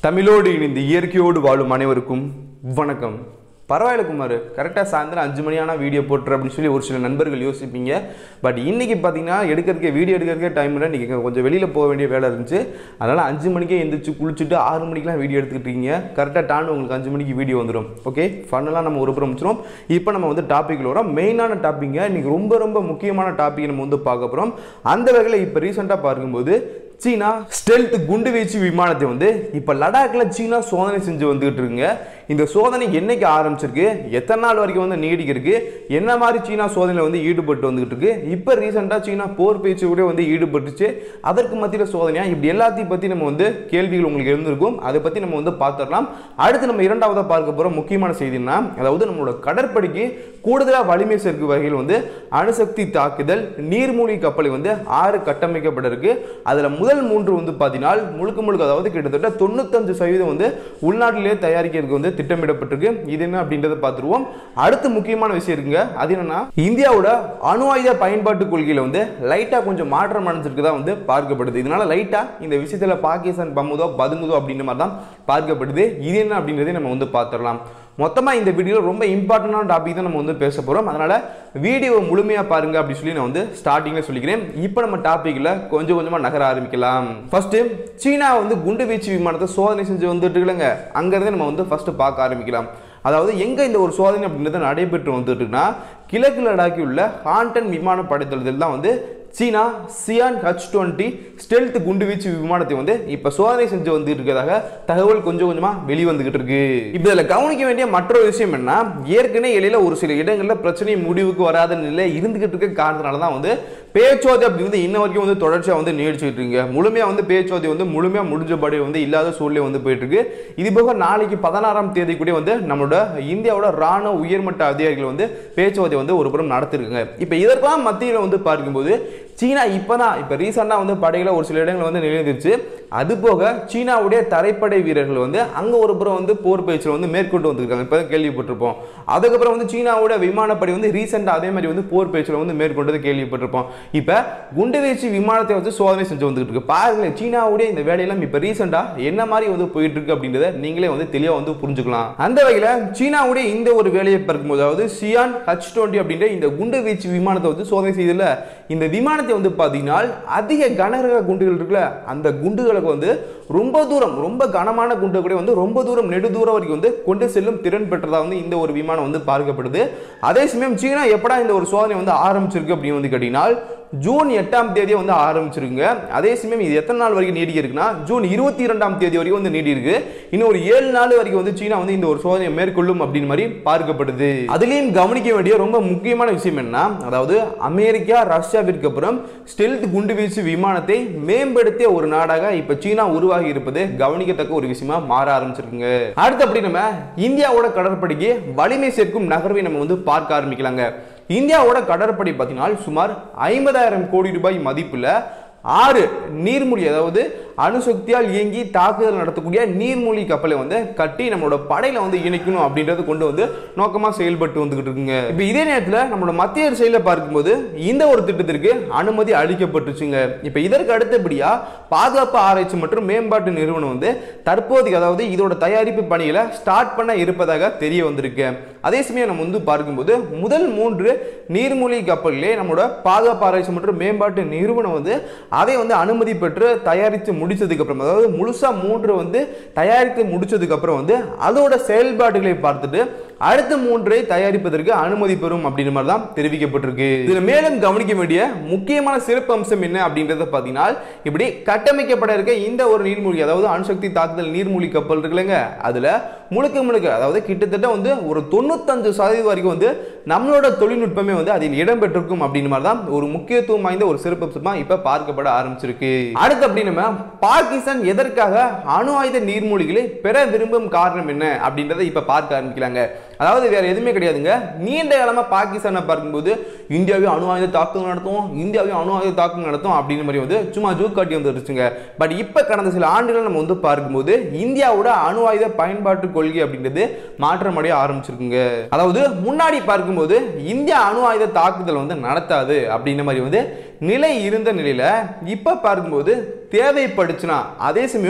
தமிழோடு இணைந்து இயற்கையோடு வாழும் அனைவருக்கும் வணக்கம் பரவாயில்ல குமார் கரெக்டாக சாயந்தரம் அஞ்சு மணியான வீடியோ போட்டுரு அப்படின்னு சொல்லி ஒரு சில நண்பர்கள் யோசிப்பீங்க பட் இன்னைக்கு பார்த்தீங்கன்னா எடுக்கிறதுக்கே வீடியோ எடுக்கிறதுக்கே டைம் இல்லை இன்றைக்கி கொஞ்சம் வெளியில் போக வேண்டிய வேலை இருந்துச்சு அதனால் அஞ்சு மணிக்கே எந்திரிச்சு குளிச்சுட்டு ஆறு மணிக்கெலாம் வீடியோ எடுத்துக்கிட்டு இருக்கீங்க கரெக்டாக டான் உங்களுக்கு அஞ்சு மணிக்கு வீடியோ வந்துடும் ஓகே ஃபன்னெல்லாம் நம்ம ஒரு புறம் முடிச்சிடும் இப்போ நம்ம வந்து டாப்பிக்கில் வரோம் மெயினான டாப்பிங்க இன்றைக்கி ரொம்ப ரொம்ப முக்கியமான டாபிக் நம்ம வந்து பார்க்க போகிறோம் அந்த வகையில் இப்போ ரீசெண்டாக பார்க்கும்போது சீனா ஸ்டெல்த் குண்டு வீச்சு விமானத்தை வந்து இப்போ லடாக்ல சீனா சோதனை செஞ்சு வந்துகிட்டு இருக்குங்க இந்த சோதனை என்னைக்கு ஆரம்பிச்சிருக்கு எத்தனை நாள் வரைக்கும் வந்து நீடிக்கிருக்கு என்ன மாதிரி சீனா சோதனையில் வந்து ஈடுபட்டு வந்துகிட்டு இருக்கு இப்போ ரீசெண்டாக சீனா போர் பேச்சு கூட வந்து ஈடுபட்டுச்சு அதற்கு மத்தியில் சோதனையா இப்படி எல்லாத்தையும் பற்றி நம்ம வந்து கேள்விகள் உங்களுக்கு இருந்திருக்கும் அதை பற்றி நம்ம வந்து பார்த்துடலாம் அடுத்து நம்ம இரண்டாவதாக பார்க்க போகிற முக்கியமான செய்தினா அதாவது நம்மளோட கடற்படைக்கு கூடுதலாக வலிமை சேர்க்கும் வகையில் வந்து அணுசக்தி தாக்குதல் நீர்மூழ்கி கப்பலை வந்து ஆறு கட்டமைக்கப்பட்டிருக்கு அதில் முதல் மூன்று வந்து பார்த்தீங்கன்னா முழுக்க முழுக்க அதாவது கிட்டத்தட்ட தொண்ணூத்தஞ்சு சதவீதம் வந்து உள்நாட்டிலேயே தயாரிக்கிறதுக்கு வந்து திட்டமிடப்பட்டிருக்கு இது என்ன அப்படின்றத பார்த்துருவோம் அடுத்து முக்கியமான விஷயம் இருக்குங்க அது என்னன்னா இந்தியாவோட அணு ஆயுத பயன்பாட்டு கொள்கையில வந்து லைட்டா கொஞ்சம் மாற்றம் அடைஞ்சிருக்குதா வந்து பார்க்கப்படுது இதனால லைட்டா இந்த விஷயத்துல பாகிஸ்தான் பம்முதோ பதுங்குதோ அப்படின்ற மாதிரி தான் பார்க்கப்படுது இது என்ன அப்படின்றதை நம்ம வந்து பார்த்துடலாம் மொத்தமாக இந்த வீடியோவில் ரொம்ப இம்பார்ட்டண்டான டாபிக் தான் நம்ம வந்து பேச போகிறோம் அதனால் வீடியோவை முழுமையாக பாருங்க அப்படின்னு சொல்லி நான் வந்து ஸ்டார்டிங்கில் சொல்லிக்கிறேன் இப்போ நம்ம டாப்பிக்கில் கொஞ்சம் கொஞ்சமாக நகர ஆரம்பிக்கலாம் ஃபர்ஸ்ட்டு சீனா வந்து குண்டு வீச்சு விமானத்தை சோதனை செஞ்சு வந்துட்டு இல்லைங்க அங்கேருந்து நம்ம வந்து ஃபர்ஸ்ட் பார்க்க ஆரம்பிக்கலாம் அதாவது எங்கே இந்த ஒரு சோதனை அப்படின்றது நடைபெற்று வந்துட்டு இருக்குன்னா கிழக்கு லடாக்கில் உள்ள ஹாண்டன் விமான படைத்தளத்தில் தான் வந்து China Xian H twenty stealth குண்டுவீச்சு விமானத்தை வந்து இப்போ சோதனை செஞ்சு வந்துட்டு இருக்கிறதாக தகவல் கொஞ்சம் கொஞ்சமாக வெளிவந்துகிட்டு இருக்கு இப்போ இதில் கவனிக்க வேண்டிய மற்றொரு விஷயம் என்ன ஏற்கனவே இடையில ஒரு சில இடங்களில் பிரச்சனை முடிவுக்கு வராத நிலை இருந்துகிட்டு இருக்க காரணத்தினால தான் வந்து பேச்சுவார்த்தை அப்படி வந்து இன்ன வரைக்கும் வந்து தொடர்ச்சியாக வந்து நீடிச்சுட்டு இருக்கீங்க முழுமையாக வந்து பேச்சுவார்த்தை வந்து முழுமையாக முடிஞ்சபடி வந்து இல்லாத சூழ்நிலை வந்து போயிட்டு இருக்கு இது போக நாளைக்கு பதினாறாம் தேதி கூட வந்து நம்மளோட இந்தியாவோட ராணுவ உயர்மட்ட அதிகாரிகள் வந்து பேச்சுவார்த்தை வந்து ஒரு புறம் நடத்திருக்காங்க இப்போ இதற்கெல்லாம் மத்தியில் வந்து பார்க்கும்போது சீனா இப்போதான் இப்போ ரீசெண்டாக வந்து படைகளை ஒரு சில இடங்கள் வந்து நிலைநிறுத்துச்சு அது போக சீனாவுடைய தரைப்படை வீரர்கள் வந்து அங்கே ஒரு புறம் வந்து போர் பயிற்சியில் வந்து மேற்கொண்டு வந்திருக்காங்க இப்போ கேள்விப்பட்டிருப்போம் அதுக்கப்புறம் வந்து சீனாவோட விமானப்படை வந்து ரீசெண்டாக அதே மாதிரி வந்து போர் பயிற்சியில் வந்து மேற்கொண்டது கேள்விப்பட்டிருப்போம் இப்போ குண்டுவீச்சு விமானத்தை வந்து சோதனை செஞ்சு வந்துகிட்டு இருக்கு பாருங்களேன் சீனாவுடைய இந்த வேலையெல்லாம் இப்போ ரீசெண்டாக என்ன மாதிரி வந்து போயிட்டு இருக்கு அப்படின்றத நீங்களே வந்து தெளிவாக வந்து புரிஞ்சுக்கலாம் அந்த வகையில் சீனாவுடைய இந்த ஒரு வேலையை பார்க்கும்போது அதாவது சியான் ஹச் டுவெண்ட்டி அப்படின்ற இந்த குண்டு வீச்சு விமானத்தை வந்து சோதனை செய்ததில் இந்த விமானத்தை வந்து பார்த்தீங்கன்னா அதிக கனரக குண்டுகள் இருக்குல்ல அந்த குண்டுகளுக்கு வந்து ரொம்ப தூரம் ரொம்ப கனமான குண்டு கூட வந்து ரொம்ப தூரம் நெடுதூரம் வரைக்கும் வந்து கொண்டு செல்லும் திறன் பெற்றதா வந்து இந்த ஒரு விமானம் வந்து பார்க்கப்படுது அதே சமயம் சீனா எப்படா இந்த ஒரு சோதனை வந்து ஆரம்பிச்சிருக்கு அப்படின்னு வந்து கேட்டீங்கன்னா ஜூன் எட்டாம் தேதியே வந்து ஆரம்பிச்சிருக்குங்க அதே சமயம் இது எத்தனை நாள் வரைக்கும் நீடி இருக்குன்னா ஜூன் இருபத்தி இரண்டாம் தேதி வரைக்கும் வந்து நீடி இருக்கு இன்னும் ஒரு ஏழு நாள் வரைக்கும் வந்து சீனா வந்து இந்த ஒரு சோதனையை மேற்கொள்ளும் அப்படின்னு மாதிரி பார்க்கப்படுது அதுலேயும் கவனிக்க வேண்டிய ரொம்ப முக்கியமான விஷயம் என்ன அதாவது அமெரிக்கா ரஷ்யாவிற்கு அப்புறம் ஸ்டெல்த் குண்டுவீச்சு விமானத்தை மேம்படுத்திய ஒரு நாடாக இப்ப சீனா உருவாகி இருப்பது கவனிக்கத்தக்க ஒரு விஷயமா மாற ஆரம்பிச்சிருக்குங்க அடுத்து அப்படி நம்ம இந்தியாவோட கடற்படைக்கு வலிமை சேர்க்கும் நகர்வை நம்ம வந்து பார்க்க ஆரம்பிக்கலாங்க இந்தியாவோட கடற்படை பார்த்தீங்கன்னா சுமார் ஐம்பதாயிரம் கோடி ரூபாய் மதிப்புல ஆறு நீர்மூழ்கி அதாவது அணுசக்தியால் இயங்கி தாக்குதல் நடத்தக்கூடிய நீர்மூழ்கி கப்பலை வந்து கட்டி நம்மளோட படையில வந்து இணைக்கணும் அப்படின்றத கொண்டு வந்து நோக்கமா செயல்பட்டு வந்துகிட்டு இருக்குங்க இப்போ இதே நேரத்தில் நம்மளோட மத்திய அரசியல பார்க்கும்போது இந்த ஒரு திட்டத்திற்கு அனுமதி அளிக்கப்பட்டுச்சுங்க இப்போ இதற்கு அடுத்தபடியா பாதுகாப்பு ஆராய்ச்சி மற்றும் மேம்பாட்டு நிறுவனம் வந்து தற்போதைக்கு அதாவது இதோட தயாரிப்பு பணிகளை ஸ்டார்ட் பண்ண இருப்பதாக தெரிய வந்திருக்கு அதே சமயம் நம்ம வந்து பார்க்கும்போது முதல் மூன்று நீர்மூழ்கி கப்பலிலே நம்மளோட பாதுகாப்பு ஆராய்ச்சி மற்றும் மேம்பாட்டு நிறுவனம் வந்து அதை வந்து அனுமதி பெற்று தயாரித்து முடிச்சதுக்கு அப்புறம் அதாவது முழுசா மூன்று வந்து தயாரித்து முடிச்சதுக்கு அப்புறம் வந்து அதோட செயல்பாடுகளை பார்த்துட்டு அடுத்த மூன்றை தயாரிப்பதற்கு அனுமதி பெறும் அப்படின்ற மாதிரி தான் தெரிவிக்கப்பட்டிருக்கு இதுல மேலும் கவனிக்க வேண்டிய முக்கியமான சிறப்பு அம்சம் என்ன அப்படின்றத பார்த்தீங்கன்னா இப்படி கட்டமைக்கப்பட இருக்க இந்த ஒரு நீர்மூழ்கி அதாவது அணுசக்தி தாக்குதல் நீர்மூழ்கி கப்பல் இருக்குல்லங்க அதுல முழுக்க முழுக்க அதாவது கிட்டத்தட்ட வந்து ஒரு தொண்ணூத்தஞ்சு சதவீதம் வரைக்கும் வந்து நம்மளோட தொழில்நுட்பமே வந்து அதில் இடம்பெற்றிருக்கும் அப்படின்னு மாதிரி தான் ஒரு முக்கியத்துவம் வாய்ந்த ஒரு சிறப்பு அம்சமா இப்ப பார்க்கப்பட ஆரம்பிச்சிருக்கு அடுத்து அப்படி நம்ம பாகிஸ்தான் எதற்காக அணு ஆயுத நீர்மூழ்கிகளை பெற விரும்பும் காரணம் என்ன அப்படின்றத இப்ப பார்க்க ஆரம்பிக்கலாங்க அதாவது வேற எதுவுமே கிடையாதுங்க நீண்ட காலமா பாகிஸ்தானை பார்க்கும்போது இந்தியாவையும் அணு ஆயுத தாக்குதல் நடத்தும் இந்தியாவையும் அணு ஆயுத தாக்குதல் நடத்தும் அப்படின்ற மாதிரி வந்து சும்மா ஜூ காட்டி வந்துருச்சுங்க பட் இப்ப கடந்த சில ஆண்டுகள் நம்ம வந்து பார்க்கும்போது இந்தியாவோட அணு ஆயுத பயன்பாட்டு கொள்கை அப்படின்றது மாற்றமடைய ஆரம்பிச்சிருக்குங்க அதாவது முன்னாடி பார்க்கும்போது இந்தியா அணு ஆயுத தாக்குதல் வந்து நடத்தாது அப்படின்ற மாதிரி வந்து நிலை இருந்த நிலையில இப்ப பார்க்கும்போது தேவைப்படுச்சுன்னா அதே சமயம்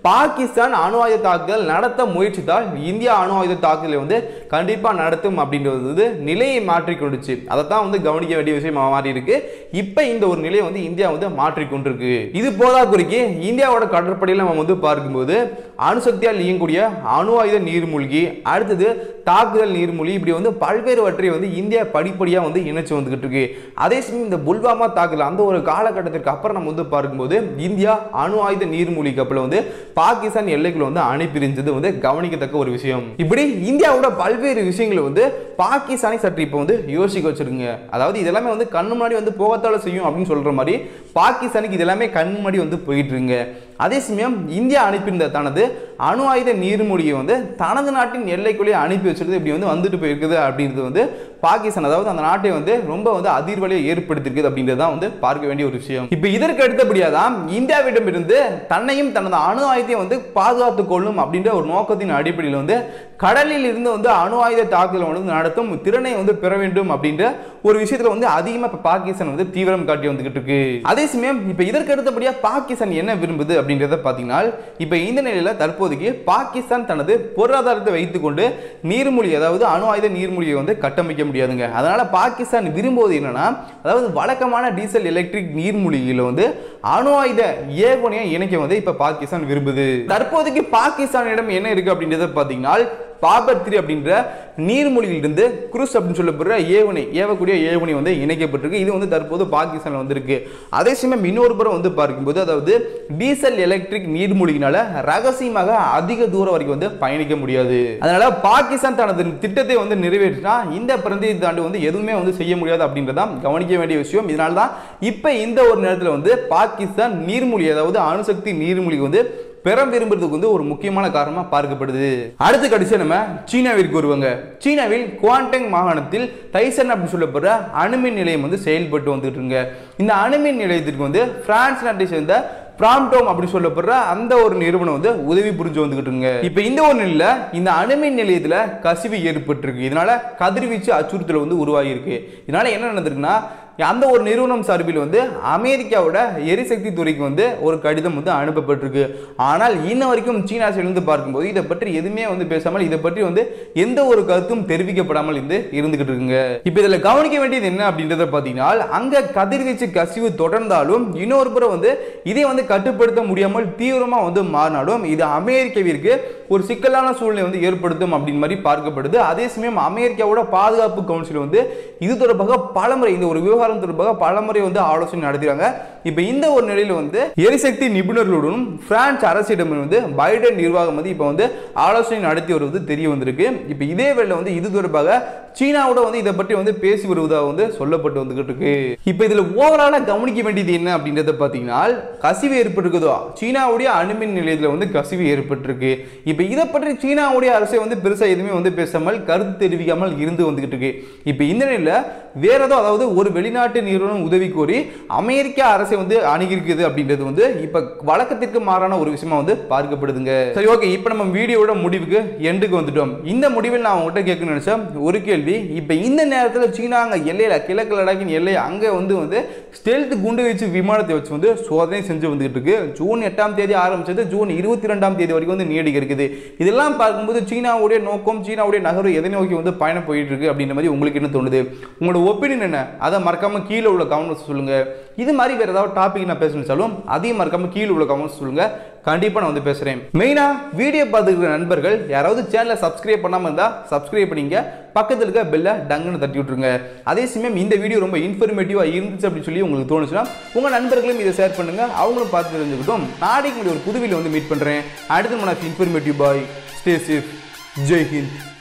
பாகிஸ்தான் அணு ஆயுத தாக்குதல் நடத்த முயற்சித்தால் இந்தியா அணு ஆயுத தாக்குதலை வந்து கண்டிப்பாக நடத்தும் அப்படின்றது வந்து நிலையை மாற்றி கொண்டுச்சு அதை தான் வந்து கவனிக்க வேண்டிய விஷயமா மாறி இருக்கு இப்போ இந்த ஒரு நிலையை வந்து இந்தியா வந்து மாற்றி கொண்டிருக்கு இது போதா குறிக்கு இந்தியாவோட கடற்படையில் நம்ம வந்து பார்க்கும்போது அணுசக்தியால் இயங்கக்கூடிய அணு ஆயுத நீர்மூழ்கி அடுத்தது தாக்குதல் நீர்மூழ்கி இப்படி வந்து பல்வேறுவற்றை வந்து இந்தியா படிப்படியாக வந்து இணைச்சு வந்துகிட்டு இருக்கு அதே சமயம் இந்த புல்வாமா தாக்குதல் அந்த ஒரு காலகட்டத்திற்கு அப்புறம் நம்ம வந்து பார்க்கும்போது இந்தியா அணு ஆயுத நீர்மூழ்கி கப்பலை வந்து பாகிஸ்தான் எல்லைக்குள்ள வந்து அனுப்பியிருந்தது வந்து கவனிக்கத்தக்க ஒரு விஷயம் இப்படி இந்தியாவோட பல்வேறு விஷயங்களை வந்து பாகிஸ்தானை சற்று இப்போ வந்து யோசிக்க வச்சிருங்க அதாவது இதெல்லாமே வந்து கண்ணு முன்னாடி வந்து போகத்தால செய்யும் அப்படின்னு சொல்ற மாதிரி பாகிஸ்தானுக்கு இதெல்லாமே கண் முன்னாடி வந்து போயிட்டு இருங்க அதே சமயம் இந்தியா அனுப்பியிருந்த தனது அணு ஆயுத நீர்மூழ்கியை வந்து தனது நாட்டின் எல்லைக்குள்ளேயே அனுப்பி வச்சிருது இப்படி வந்து வந்துட்டு போயிருக்குது அப்படின்றது வந்து பாகிஸ்தான் அதாவது அந்த நாட்டை வந்து ரொம்ப வந்து அதிர்வலையை ஏற்படுத்தியிருக்குது அப்படின்றது தான் வந்து பார்க்க வேண்டிய ஒரு விஷயம் இப்போ இதற்கு அடுத்தபடியாக தான் இந்தியாவிடம் இருந்து தன்னையும் தனது அணு ஆயுதத்தையும் வந்து பாதுகாத்துக் கொள்ளும் அப்படின்ற ஒரு நோக்கத்தின் அடிப்படையில் வந்து கடலில் இருந்து வந்து அணு ஆயுத தாக்குதல் வந்து நடத்தும் திறனை வந்து பெற வேண்டும் அப்படின்ற ஒரு விஷயத்துல வந்து அதிகமாக இப்போ பாகிஸ்தான் வந்து தீவிரம் காட்டி வந்துகிட்டு இருக்கு அதே சமயம் இப்போ இதற்கு அடுத்தபடியாக பாகிஸ்தான் என்ன விரும்புது அப்படின்றத பார்த்தீங்கன்னா இப்போ இந்த நிலையில் தற்போதைக்கு பாகிஸ்தான் தனது பொருளாதாரத்தை வைத்துக்கொண்டு நீர்மூழ்கி அதாவது அணு ஆயுத நீர்மூழ்கியை வந்து கட்டமைக்க முடியாதுங்க அதனால பாகிஸ்தான் விரும்புவது என்னன்னா அதாவது வழக்கமான டீசல் எலக்ட்ரிக் நீர்மூழ்கியில் வந்து அணு ஆயுத ஏவுகணையை இணைக்க வந்து இப்போ பாகிஸ்தான் விரும்புது தற்போதைக்கு பாகிஸ்தானிடம் என்ன இருக்கு அப்படின்றத பார்த்தீங்கன்னா பாபர் த்ரீ அப்படின்ற நீர்மொழியிலிருந்து குரூஸ் அப்படின்னு சொல்லப்படுற ஏவுகணை ஏவக்கூடிய ஏவுகணை வந்து இணைக்கப்பட்டிருக்கு இது வந்து தற்போது பாகிஸ்தானில் வந்திருக்கு அதே சமயம் இன்னொரு புறம் வந்து பார்க்கும்போது அதாவது டீசல் எலக்ட்ரிக் நீர்மூழ்கினால ரகசியமாக அதிக தூரம் வரைக்கும் வந்து பயணிக்க முடியாது அதனால பாகிஸ்தான் தனது திட்டத்தை வந்து நிறைவேற்றினா இந்த பிராந்தியத்தை தாண்டி வந்து எதுவுமே வந்து செய்ய முடியாது அப்படின்றதான் கவனிக்க வேண்டிய விஷயம் இதனால தான் இப்போ இந்த ஒரு நேரத்தில் வந்து பாகிஸ்தான் நீர்மூழ்கி அதாவது அணுசக்தி நீர்மூழ்கி வந்து பெறம் விரும்புறதுக்கு வந்து ஒரு முக்கியமான காரணமா பார்க்கப்படுது அடுத்து கடைசியா நம்ம சீனாவிற்கு வருவாங்க சீனாவில் குவாண்டங் மாகாணத்தில் டைசன் அப்படின்னு சொல்லப்படுற அணுமின் நிலையம் வந்து செயல்பட்டு வந்துட்டு இருங்க இந்த அணுமின் நிலையத்திற்கு வந்து பிரான்ஸ் நாட்டை சேர்ந்த பிராம்டோம் அப்படி சொல்லப்படுற அந்த ஒரு நிறுவனம் வந்து உதவி புரிஞ்சு வந்துகிட்டு இருங்க இப்போ இந்த ஒரு நிலையில இந்த அணுமின் நிலையத்துல கசிவு ஏற்பட்டிருக்கு இதனால கதிர்வீச்சு அச்சுறுத்தல் வந்து உருவாகி இருக்கு இதனால என்ன நடந்திருக்குன்னா அந்த ஒரு நிறுவனம் சார்பில் வந்து அமெரிக்காவோட எரிசக்தி துறைக்கு வந்து ஒரு கடிதம் வந்து அனுப்பப்பட்டிருக்கு ஆனால் இன்ன வரைக்கும் சீனா சேர்ந்து பார்க்கும்போது இதை பற்றி எதுவுமே வந்து பேசாமல் இதை பற்றி வந்து எந்த ஒரு கருத்தும் தெரிவிக்கப்படாமல் இருந்து இருந்துகிட்டு இருக்குங்க இப்போ இதில் கவனிக்க வேண்டியது என்ன அப்படின்றத பார்த்தீங்கன்னா அங்க கதிர்வீச்சு கசிவு தொடர்ந்தாலும் இன்னொரு புறம் வந்து இதை வந்து கட்டுப்படுத்த முடியாமல் தீவிரமாக வந்து மாறினாலும் இது அமெரிக்காவிற்கு ஒரு சிக்கலான சூழ்நிலை வந்து ஏற்படுத்தும் அப்படின்னு மாதிரி பார்க்கப்படுது அதே சமயம் அமெரிக்காவோட பாதுகாப்பு கவுன்சில் வந்து இது தொடர்பாக பலமுறை இந்த ஒரு விவகாரம் தொடர்பாக பலமுறை வந்து ஆலோசனை நடத்துகிறாங்க இப்போ இந்த ஒரு நிலையில் வந்து எரிசக்தி நிபுணர்களுடன் பிரான்ஸ் அரசிடம் வந்து பைடன் நிர்வாகம் வந்து இப்போ வந்து ஆலோசனை நடத்தி வருவது தெரிய வந்திருக்கு இப்போ இதே வேளை வந்து இது தொடர்பாக சீனாவோட வந்து இதை பற்றி வந்து பேசி வருவதாக வந்து சொல்லப்பட்டு வந்துகிட்டு இருக்கு இப்போ இதில் ஓவராலாக கவனிக்க வேண்டியது என்ன அப்படின்றத பார்த்தீங்கன்னா கசிவு ஏற்பட்டிருக்குதோ சீனாவுடைய அணுமின் நிலையத்தில் வந்து கசிவு ஏற்பட்டிருக்கு இப்போ இதை பற்றி சீனாவுடைய அரசை வந்து பெருசாக எதுவுமே வந்து பேசாமல் கருத்து தெரிவிக்காமல் இருந்து வந்துகிட்டு இருக்கு இப்போ இந்த நிலையில் வேற ஏதோ அதாவது ஒரு வெளிநாட்டு நிறுவனம் உதவி கோரி அமெரிக்க அரசை வந்து அணுகிருக்குது அப்படின்றது வந்து இப்போ வழக்கத்திற்கு மாறான ஒரு விஷயமா வந்து பார்க்கப்படுதுங்க சரி ஓகே இப்போ நம்ம வீடியோட முடிவுக்கு எண்டுக்கு வந்துட்டோம் இந்த முடிவில் நான் உங்ககிட்ட கேட்கணும்னு நினைச்சேன் ஒரு கேள்வி இப்போ இந்த நேரத்தில் சீனா அங்கே எல்லையில் கிழக்கு லடாக்கின் எல்லை அங்கே வந்து வந்து ஸ்டெல்த் குண்டு வீச்சு விமானத்தை வச்சு வந்து சோதனை செஞ்சு வந்துகிட்டு இருக்கு ஜூன் எட்டாம் தேதி ஆரம்பிச்சது ஜூன் இருபத்தி ரெண்டாம் தேதி வரைக்கும் வந்து நீடிக்க இருக்குது இதெல்லாம் பார்க்கும்போது சீனாவுடைய நோக்கம் சீனாவுடைய நகர்வு எதை நோக்கி வந்து பயணம் போயிட்டு இருக்கு அப்படின்ற மாதிரி உங்களுக்கு என்ன தோணுது உங்களோட ஒப்பீனியன் என்ன அதை மறக்காம கீழே உள்ள கமெண்ட்ஸ் சொல்லுங்க இது மாதிரி வேற ஏதாவது டாபிக் நான் பேசணுச்சாலும் அதையும் மறக்காம கீழே உள்ள கமெண்ட்ஸ் சொல்லுங்க கண்டிப்பா நான் வந்து பேசுறேன் மெயினா வீடியோ பார்த்துக்கிற நண்பர்கள் யாராவது சேனலை சப்ஸ்கிரைப் பண்ணாம இருந்தா சப்ஸ்கிரைப் பண்ணிங்க பக்கத்தில் இருக்க பெல்ல டங்குன்னு தட்டி விட்டுருங்க அதே சமயம் இந்த வீடியோ ரொம்ப இன்ஃபர்மேட்டிவா இருந்துச்சு அப்படின்னு சொல்லி உங்களுக்கு தோணுச்சுன்னா உங்க நண்பர்களும் இதை ஷேர் பண்ணுங்க அவங்களும் பார்த்து தெரிஞ்சுக்கிட்டும் நாளைக்கு உங்களுடைய ஒரு புதுவில வந்து மீட் பண்றேன் அடுத்து நான் informative bye stay safe Jai Hind